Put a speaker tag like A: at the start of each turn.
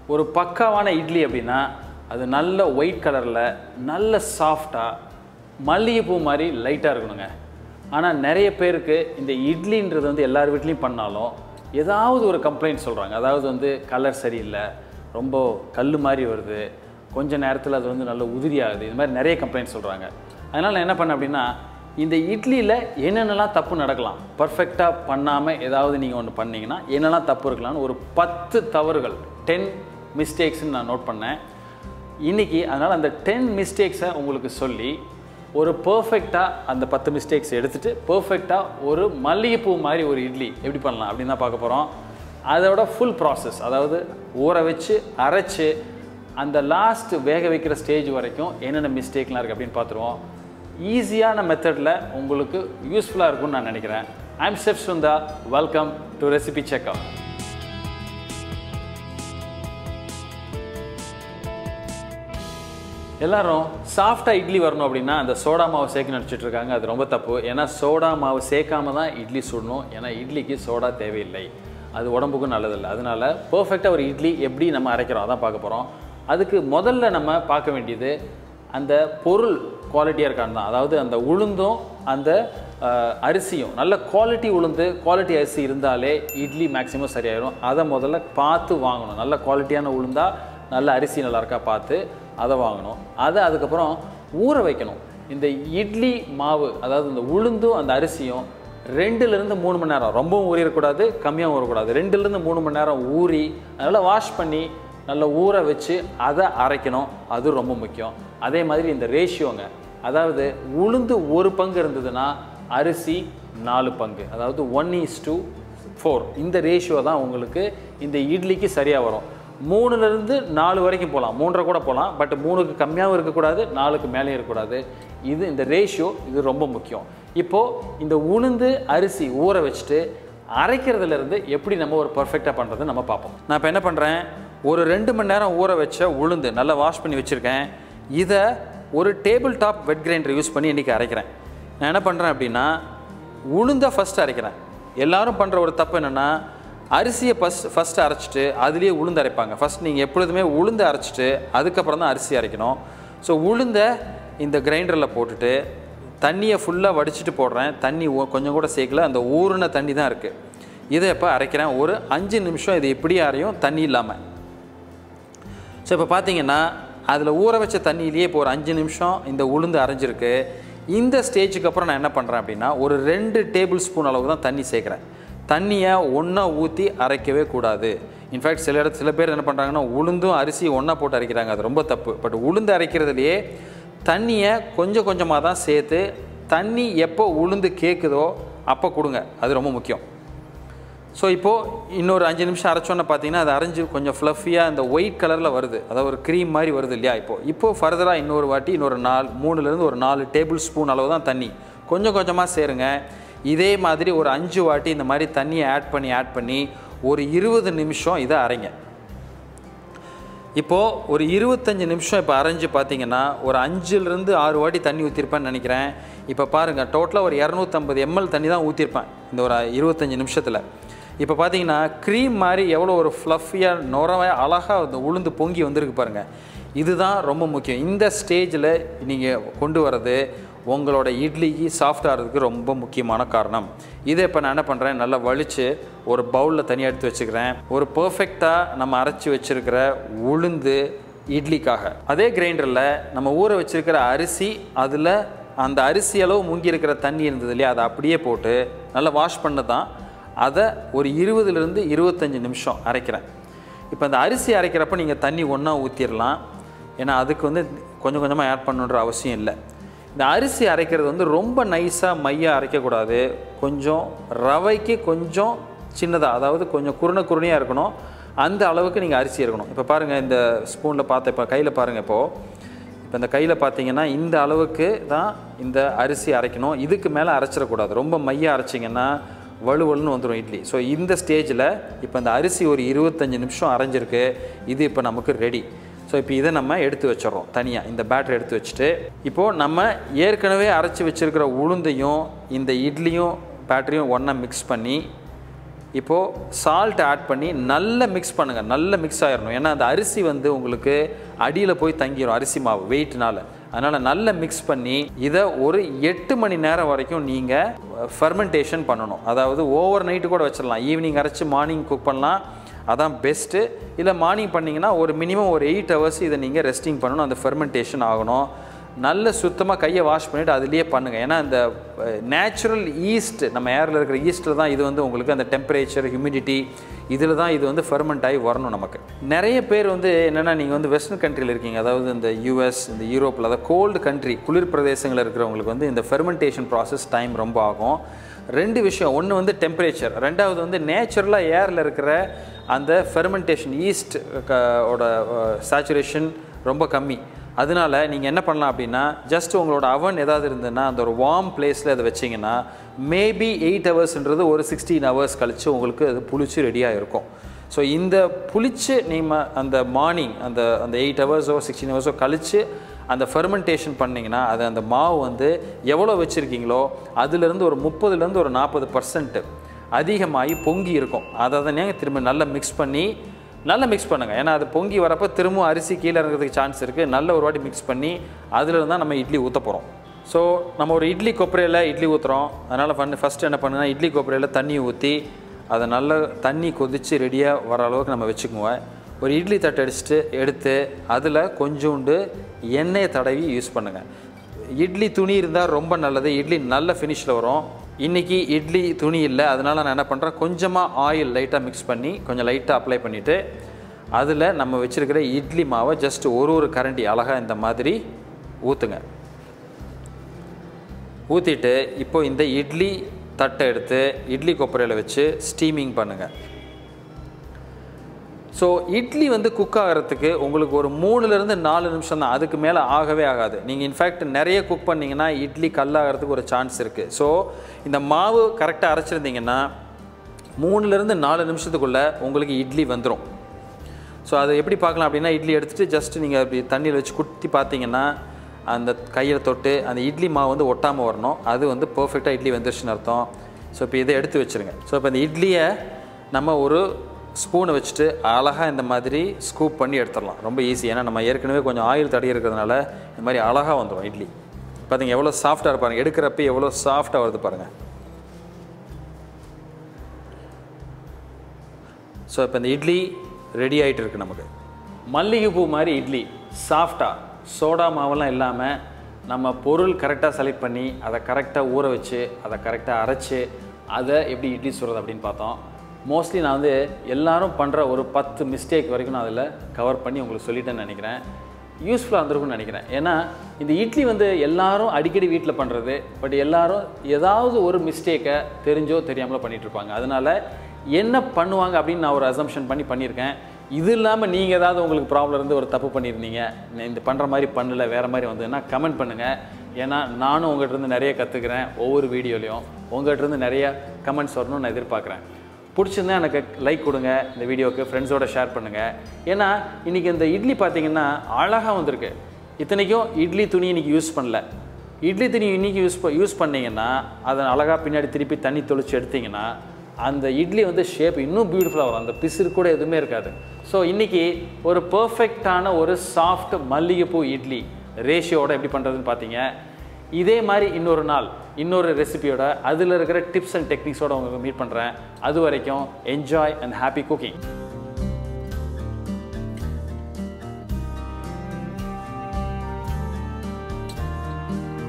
A: ஒரு பக்காவான இட்லி அப்படின்னா அது நல்ல ஒயிட் கலரில் நல்ல சாஃப்டாக மல்லிகைப்பூ மாதிரி லைட்டாக இருக்கணுங்க ஆனால் நிறைய பேருக்கு இந்த இட்லின்றது வந்து எல்லார் வீட்லேயும் பண்ணாலும் ஏதாவது ஒரு கம்ப்ளைண்ட் சொல்கிறாங்க அதாவது வந்து கலர் சரியில்லை ரொம்ப கல் மாதிரி வருது கொஞ்ச நேரத்தில் அது வந்து நல்ல உதிரி ஆகுது இது மாதிரி நிறைய கம்ப்ளைண்ட் சொல்கிறாங்க அதனால் நான் என்ன பண்ணேன் அப்படின்னா இந்த இட்லியில் என்னென்னலாம் தப்பு நடக்கலாம் பர்ஃபெக்டாக பண்ணாமல் ஏதாவது நீங்கள் ஒன்று பண்ணீங்கன்னா என்னெல்லாம் தப்பு இருக்கலாம்னு ஒரு பத்து தவறுகள் டென் மிஸ்டேக்ஸ்னு நான் நோட் பண்ணேன் இன்னைக்கு அதனால் அந்த டென் மிஸ்டேக்ஸை உங்களுக்கு சொல்லி ஒரு பர்ஃபெக்டாக அந்த பத்து மிஸ்டேக்ஸ் எடுத்துகிட்டு பர்ஃபெக்டாக ஒரு மல்லிகைப்பூ மாதிரி ஒரு இட்லி எப்படி பண்ணலாம் அப்படின்னு தான் பார்க்க போகிறோம் அதோட ஃபுல் ப்ராசஸ் அதாவது ஊற வச்சு அரைச்சு அந்த லாஸ்ட் வேக வைக்கிற ஸ்டேஜ் வரைக்கும் என்னென்ன மிஸ்டேக்லாம் இருக்குது அப்படின்னு பார்த்துருவோம் ஈஸியான மெத்தடில் உங்களுக்கு யூஸ்ஃபுல்லாக இருக்கும்னு நான் நினைக்கிறேன் I'm chef Sundha welcome to recipe checkup எல்லாரும் சாஃப்டாக இட்லி வரணும் அப்படின்னா அந்த சோடா மாவு சேர்க்க நினச்சிட்டு இருக்காங்க அது ரொம்ப தப்பு ஏன்னா சோடா மாவு சேர்க்காம தான் இட்லி சுடணும் ஏன்னா இட்லிக்கு சோடா தேவையில்லை அது உடம்புக்கும் நல்லதில்லை அதனால பர்ஃபெக்டாக ஒரு இட்லி எப்படி நம்ம அரைக்கிறோம் அதான் பார்க்க போகிறோம் அதுக்கு முதல்ல நம்ம பார்க்க வேண்டியது அந்த பொருள் குவாலிட்டியாக இருக்கான்னு தான் அதாவது அந்த உளுந்தும் அந்த அஹ், அரிசியும் நல்ல குவாலிட்டி உளுந்து குவாலிட்டி அரிசி இருந்தாலே இட்லி மேக்ஸிமம் சரியாயிடும் அதை முதல்ல பார்த்து வாங்கணும் நல்ல குவாலிட்டியான உளுந்தா நல்ல அரிசி நல்லா இருக்கா பார்த்து அதை வாங்கணும் அதை அதுக்கப்புறம் ஊற வைக்கணும் இந்த இட்லி மாவு அதாவது இந்த உளுந்தும் அந்த அரிசியும் ரெண்டுலேருந்து மூணு மணி நேரம் ரொம்பவும் ஊறிடக்கூடாது கம்மியாகவும் ஊறக்கூடாது ரெண்டுலேருந்து மூணு மணி நேரம் ஊறி அதனால் வாஷ் பண்ணி நல்லா ஊற வச்சு அதை அரைக்கணும் அது ரொம்ப முக்கியம் அதே மாதிரி இந்த ரேஷியோங்க அதாவது உளுந்து ஒரு பங்கு இருந்ததுன்னா அரிசி நாலு பங்கு அதாவது ஒன் இஸ் டூ ஃபோர் இந்த ரேஷியோ தான் உங்களுக்கு இந்த இட்லிக்கு சரியாக வரும் மூணுலேருந்து நாலு வரைக்கும் போகலாம் மூன்றரை கூட போகலாம் பட் மூணுக்கு கம்மியாகவும் இருக்கக்கூடாது நாலுக்கு மேலேயும் இருக்கக்கூடாது இது இந்த ரேஷியோ இது ரொம்ப முக்கியம் இப்போது இந்த உளுந்து அரிசி ஊற வச்சுட்டு அரைக்கிறதுலேருந்து எப்படி நம்ம ஒரு பர்ஃபெக்டாக பண்ணுறது நம்ம பார்ப்போம் நான் இப்போ என்ன பண்ணுறேன் ஒரு ரெண்டு மணி நேரம் ஊற வச்ச உளுந்து நல்லா வாஷ் பண்ணி வச்சுருக்கேன் இதை ஒரு table top wet grinder use பண்ணி இன்றைக்கி அரைக்கிறேன் நான் என்ன பண்ணுறேன் அப்படின்னா உளுந்தை ஃபஸ்ட்டு அரைக்கிறேன் எல்லாரும் பண்ணுற ஒரு தப்பு என்னென்னா அரிசியை ஃபஸ்ட் ஃபஸ்ட்டு அரைச்சிட்டு அதுலேயே உளுந்து அரைப்பாங்க ஃபஸ்ட் நீங்கள் எப்பொழுதுமே உளுந்து அரைச்சிட்டு அதுக்கப்புறம் தான் அரிசி அரைக்கணும் ஸோ உளுந்தை இந்த கிரைண்டரில் போட்டுட்டு தண்ணியை ஃபுல்லாக வடிச்சிட்டு போடுறேன் தண்ணி ஊ- கொஞ்சம் கூட சேர்க்கல அந்த ஊறின தண்ணி தான் இருக்குது இதை இப்போ அரைக்கிறேன் ஒரு அஞ்சு நிமிஷம் இது எப்படி அரையும் தண்ணி இல்லாமல் ஸோ இப்போ பார்த்தீங்கன்னா அதில் ஊற வச்ச தண்ணியிலேயே இப்போ ஒரு அஞ்சு நிமிஷம் இந்த உளுந்து அரைஞ்சிருக்கு இந்த ஸ்டேஜுக்கு அப்புறம் நான் என்ன பண்ணுறேன் அப்படின்னா ஒரு ரெண்டு டேபிள் ஸ்பூன் அளவுக்கு தான் தண்ணி சேர்க்குறேன் தண்ணியை ஒன்றா ஊற்றி அரைக்கவே கூடாது இன்ஃபேக்ட் சில இடத்துல சில பேர் என்ன பண்ணுறாங்கன்னா உளுந்தும் அரிசி ஒன்றா போட்டு அரைக்கிறாங்க அது ரொம்ப தப்பு பட் உளுந்து அரைக்கிறதுலையே தண்ணியை கொஞ்சம் கொஞ்சமாக தான் சேர்த்து தண்ணி எப்போ உளுந்து கேட்குதோ அப்போ கொடுங்க அது ரொம்ப முக்கியம் ஸோ இப்போது இன்னொரு அஞ்சு நிமிஷம் அரைச்சோன்னு பார்த்தீங்கன்னா அது அரைஞ்சு கொஞ்சம் ஃப்ளஃபியாக இந்த ஒயிட் கலரில் வருது அதாவது ஒரு க்ரீம் மாதிரி வருது இல்லையா இப்போது இப்போது ஃபர்தராக இன்னொரு வாட்டி இன்னொரு நாலு மூணுலேருந்து ஒரு நாலு டேபிள் ஸ்பூன் அளவு தான் தண்ணி கொஞ்சம் கொஞ்சமாக சேருங்க இதே மாதிரி ஒரு அஞ்சு வாட்டி இந்த மாதிரி தண்ணியை ஆட் பண்ணி ஆட் பண்ணி ஒரு இருபது நிமிஷம் இதை அரைங்க இப்போது ஒரு இருபத்தஞ்சி நிமிஷம் இப்போ அரைஞ்சு பார்த்தீங்கன்னா ஒரு அஞ்சுலேருந்து ஆறு வாட்டி தண்ணி ஊற்றிருப்பேன்னு நினைக்கிறேன் இப்போ பாருங்கள் டோட்டலாக ஒரு இரநூத்தம்பது எம்எல் தண்ணி தான் ஊற்றிருப்பேன் இந்த ஒரு இருபத்தஞ்சி நிமிஷத்தில் இப்போ பார்த்தீங்கன்னா க்ரீம் மாதிரி எவ்வளோ ஒரு ஃப்ளஃபியாக நுரவை அழகாக இந்த உளுந்து பொங்கி வந்திருக்கு பாருங்கள் இதுதான் ரொம்ப முக்கியம் இந்த ஸ்டேஜில் நீங்கள் கொண்டு வர்றது உங்களோட இட்லிக்கு சாஃப்ட் ஆகிறதுக்கு ரொம்ப முக்கியமான காரணம் இதை இப்போ நான் என்ன பண்ணுறேன் நல்லா வலிச்சு ஒரு பவுலில் தனியாக எடுத்து வச்சுக்கிறேன் ஒரு பர்ஃபெக்டாக நம்ம அரைச்சி வச்சுருக்கிற உளுந்து இட்லிக்காக அதே கிரைண்டரில் நம்ம ஊற வச்சிருக்கிற அரிசி அதில் அந்த அரிசி அளவு முங்கி இருக்கிற தண்ணி இருந்தது இல்லையா அதை அப்படியே போட்டு நல்லா வாஷ் பண்ண தான் அதை ஒரு இருபதுலேருந்து இருபத்தஞ்சி நிமிஷம் அரைக்கிறேன் இப்போ அந்த அரிசி அரைக்கிறப்ப நீங்கள் தண்ணி ஒன்றா ஊற்றிடலாம் ஏன்னா அதுக்கு வந்து கொஞ்சம் கொஞ்சமாக ஆட் பண்ணணுன்ற அவசியம் இல்லை இந்த அரிசி அரைக்கிறது வந்து ரொம்ப நைஸாக மையாக அரைக்கக்கூடாது கொஞ்சம் ரவைக்கு கொஞ்சம் சின்னதாக அதாவது கொஞ்சம் குருணை குருணையாக இருக்கணும் அந்த அளவுக்கு நீங்கள் அரிசி இருக்கணும் இப்போ பாருங்கள் இந்த ஸ்பூனில் பார்த்த இப்போ கையில் பாருங்கள் இப்போது இப்போ இந்த கையில் பார்த்தீங்கன்னா இந்த அளவுக்கு தான் இந்த அரிசி அரைக்கணும் இதுக்கு மேலே அரைச்சிடக்கூடாது ரொம்ப மையாக அரைச்சிங்கன்னா வலுவலுன்னு வந்துடும் இட்லி ஸோ இந்த ஸ்டேஜில் இப்போ இந்த அரிசி ஒரு இருபத்தஞ்சி நிமிஷம் அரைஞ்சிருக்கு இது இப்போ நமக்கு ரெடி ஸோ இப்போ இதை நம்ம எடுத்து வச்சிடறோம் தனியாக இந்த பேட்டரி எடுத்து வச்சுட்டு இப்போது நம்ம ஏற்கனவே அரைச்சி வச்சிருக்கிற உளுந்தையும் இந்த இட்லியும் பேட்டரியும் ஒன்றா மிக்ஸ் பண்ணி இப்போது சால்ட் ஆட் பண்ணி நல்லா மிக்ஸ் பண்ணுங்கள் நல்லா மிக்ஸ் ஆயிடணும் ஏன்னா அந்த அரிசி வந்து உங்களுக்கு அடியில் போய் தங்கிடும் அரிசி மாவு வெயிட்னால அதனால் நல்லா மிக்ஸ் பண்ணி இதை ஒரு எட்டு மணி நேரம் வரைக்கும் நீங்கள் ஃபெர்மெண்டேஷன் பண்ணணும் அதாவது ஓவர் நைட்டு கூட வச்சிடலாம் ஈவினிங் அரைச்சி மார்னிங் குக் பண்ணலாம் அதான் பெஸ்ட்டு இல்லை மார்னிங் பண்ணிங்கன்னா ஒரு மினிமம் ஒரு எயிட் ஹவர்ஸ் இதை நீங்கள் ரெஸ்டிங் பண்ணணும் அந்த ஃபெர்மெண்டேஷன் ஆகணும் நல்ல சுத்தமாக கையை வாஷ் பண்ணிவிட்டு அதுலேயே பண்ணுங்கள் ஏன்னா இந்த நேச்சுரல் ஈஸ்ட் நம்ம ஏரில் இருக்கிற ஈஸ்ட்டில் தான் இது வந்து உங்களுக்கு அந்த டெம்பரேச்சர் ஹியூமிடிட்டி இதில் தான் இது வந்து ஃபெர்மெண்ட் ஆகி வரணும் நமக்கு நிறைய பேர் வந்து என்னென்னா நீங்கள் வந்து வெஸ்டர்ன் கண்ட்ரியில் இருக்கீங்க அதாவது இந்த யூஎஸ் இந்த யூரோப்பில் அதாவது கோல்டு கண்ட்ரி குளிர் பிரதேசங்களில் இருக்கிறவங்களுக்கு வந்து இந்த ஃபெர்மெண்டேஷன் ப்ராசஸ் டைம் ரொம்ப ஆகும் ரெண்டு விஷயம் ஒன்று வந்து டெம்பரேச்சர் ரெண்டாவது வந்து நேச்சுரலாக ஏரில் இருக்கிற அந்த ஃபெர்மெண்டேஷன் ஈஸ்ட் ஓட சேச்சுரேஷன் ரொம்ப கம்மி அதனால நீங்கள் என்ன பண்ணலாம் அப்படின்னா ஜஸ்ட் உங்களோட அவன் ஏதாவது இருந்ததுன்னா அந்த ஒரு வார்ம் பிளேஸில் அதை வச்சிங்கன்னா மேபி எயிட் ஹவர்ஸ்ன்றது ஒரு சிக்ஸ்டீன் ஹவர்ஸ் கழித்து உங்களுக்கு அது புளிச்சு ரெடியாக இருக்கும் ஸோ இந்த புளிச்சு நீங்கள் அந்த மார்னிங் அந்த அந்த எயிட் ஹவர்ஸோ சிக்ஸ்டீன் ஹவர்ஸோ கழித்து அந்த ஃபெர்மெண்டேஷன் பண்ணிங்கன்னா அது அந்த மாவு வந்து எவ்வளோ வச்சுருக்கீங்களோ அதுலேருந்து ஒரு முப்பதுலேருந்து ஒரு நாற்பது பர்சன்ட் அதிகமாகி பொங்கி இருக்கும் அதை தான் நீங்கள் திரும்ப நல்லா மிக்ஸ் பண்ணி நல்லா மிக்ஸ் பண்ணுங்கள் ஏன்னா அது பொங்கி வரப்போ திரும்பவும் அரிசி கீழே இறங்குறதுக்கு சான்ஸ் இருக்குது நல்ல ஒரு வாட்டி மிக்ஸ் பண்ணி அதில் இருந்தால் நம்ம இட்லி ஊற்ற போகிறோம் ஸோ நம்ம ஒரு இட்லி கொப்பரையில் இட்லி ஊற்றுறோம் அதனால் பண்ணு ஃபஸ்ட்டு என்ன பண்ணுன்னா இட்லி கொப்பரையில் தண்ணி ஊற்றி அதை நல்லா தண்ணி கொதித்து ரெடியாக வர அளவுக்கு நம்ம வச்சுக்குவோம் ஒரு இட்லி தட்டை அடிச்சுட்டு எடுத்து அதில் கொஞ்சோண்டு எண்ணெயை தடவி யூஸ் பண்ணுங்கள் இட்லி துணி இருந்தால் ரொம்ப நல்லது இட்லி நல்ல ஃபினிஷில் வரும் இன்றைக்கி இட்லி துணி இல்லை அதனால் நான் என்ன பண்ணுறேன் கொஞ்சமாக ஆயில் லைட்டாக மிக்ஸ் பண்ணி கொஞ்சம் லைட்டாக அப்ளை பண்ணிவிட்டு அதில் நம்ம வச்சுருக்கிற இட்லி மாவை ஜஸ்ட் ஒரு ஒரு கரண்டி அழகாக இந்த மாதிரி ஊற்றுங்க ஊற்றிட்டு இப்போ இந்த இட்லி தட்டை எடுத்து இட்லி கொப்பரையில் வச்சு ஸ்டீமிங் பண்ணுங்கள் ஸோ இட்லி வந்து குக் ஆகிறதுக்கு உங்களுக்கு ஒரு மூணுலேருந்து நாலு நிமிஷம் தான் அதுக்கு மேலே ஆகவே ஆகாது நீங்கள் இன்ஃபேக்ட் நிறைய குக் பண்ணிங்கன்னா இட்லி கல்லாகிறதுக்கு ஒரு சான்ஸ் இருக்குது ஸோ இந்த மாவு கரெக்டாக அரைச்சிருந்தீங்கன்னா மூணுலேருந்து நாலு நிமிஷத்துக்குள்ளே உங்களுக்கு இட்லி வந்துடும் ஸோ அதை எப்படி பார்க்கலாம் அப்படின்னா இட்லி எடுத்துகிட்டு ஜஸ்ட் நீங்கள் அப்படி தண்ணியில் வச்சு குத்தி பார்த்தீங்கன்னா அந்த கையில் தொட்டு அந்த இட்லி மாவு வந்து ஒட்டாமல் வரணும் அது வந்து பர்ஃபெக்டாக இட்லி வந்துருச்சுன்னு அர்த்தம் ஸோ இப்போ இதை எடுத்து வச்சுருங்க ஸோ இப்போ இந்த இட்லியை நம்ம ஒரு ஸ்பூனை வச்சுட்டு அழகாக இந்த மாதிரி ஸ்கூப் பண்ணி எடுத்துடலாம் ரொம்ப ஈஸி ஏன்னா நம்ம ஏற்கனவே கொஞ்சம் ஆயில் தடவி இருக்கிறதுனால இந்த மாதிரி அழகாக வந்துடும் இட்லி பார்த்தீங்க எவ்வளோ சாஃப்டாக இருப்பாருங்க எடுக்கிறப்ப எவ்வளோ சாஃப்டாக வருது பாருங்கள் ஸோ இப்போ இந்த இட்லி ரெடி ஆகிட்டு இருக்கு நமக்கு மல்லிகைப்பூ மாதிரி இட்லி சாஃப்டாக சோடா மாவெல்லாம் இல்லாமல் நம்ம பொருள் கரெக்டாக செலக்ட் பண்ணி அதை கரெக்டாக ஊற வச்சு அதை கரெக்டாக அரைச்சி அதை எப்படி இட்லி சுடுறது அப்படின்னு பார்த்தோம் மோஸ்ட்லி நான் வந்து எல்லாரும் பண்ணுற ஒரு பத்து மிஸ்டேக் வரைக்கும் நான் அதில் கவர் பண்ணி உங்களுக்கு சொல்லிட்டேன்னு நினைக்கிறேன் யூஸ்ஃபுல்லாக இருந்திருக்கும்னு நினைக்கிறேன் ஏன்னா இந்த இட்லி வந்து எல்லாரும் அடிக்கடி வீட்டில் பண்ணுறது பட் எல்லாரும் ஏதாவது ஒரு மிஸ்டேக்கை தெரிஞ்சோ தெரியாமலோ பண்ணிகிட்டு இருப்பாங்க அதனால் என்ன பண்ணுவாங்க அப்படின்னு நான் ஒரு அசம்ஷன் பண்ணி பண்ணியிருக்கேன் இது இல்லாமல் நீங்கள் ஏதாவது உங்களுக்கு ப்ராப்ளம் இருந்து ஒரு தப்பு பண்ணியிருந்தீங்க நான் இந்த பண்ணுற மாதிரி பண்ணல வேறு மாதிரி வந்ததுன்னா கமெண்ட் பண்ணுங்கள் ஏன்னா நானும் உங்கள்கிட்ட இருந்து நிறைய கற்றுக்கிறேன் ஒவ்வொரு வீடியோலையும் உங்கள்கிட்ட இருந்து நிறைய கமெண்ட்ஸ் வரணும்னு நான் எதிர்பார்க்குறேன் பிடிச்சிருந்தா எனக்கு லைக் கொடுங்க இந்த வீடியோவுக்கு ஃப்ரெண்ட்ஸோட ஷேர் பண்ணுங்கள் ஏன்னா இன்றைக்கி இந்த இட்லி பார்த்தீங்கன்னா அழகாக வந்திருக்கு இத்தனைக்கும் இட்லி துணி இன்றைக்கி யூஸ் பண்ணல இட்லி துணி இன்றைக்கி யூஸ் ப யூஸ் பண்ணிங்கன்னா அதை அழகாக பின்னாடி திருப்பி தண்ணி தொளிச்சு எடுத்திங்கன்னா அந்த இட்லி வந்து ஷேப் இன்னும் பியூட்டிஃபுல்லாக வரும் அந்த பிசுறு கூட எதுவுமே இருக்காது ஸோ இன்றைக்கி ஒரு பர்ஃபெக்டான ஒரு சாஃப்ட் மல்லிகைப்பூ இட்லி ரேஷியோட எப்படி பண்ணுறதுன்னு பார்த்தீங்க இதே மாதிரி இன்னொரு நாள் இன்னொரு ரெசிபியோட அதில் இருக்கிற டிப்ஸ் அண்ட் டெக்னிக்ஸோட உங்களுக்கு மீட் பண்ணுறேன் அது வரைக்கும் என்ஜாய் அண்ட் ஹாப்பி குக்கிங்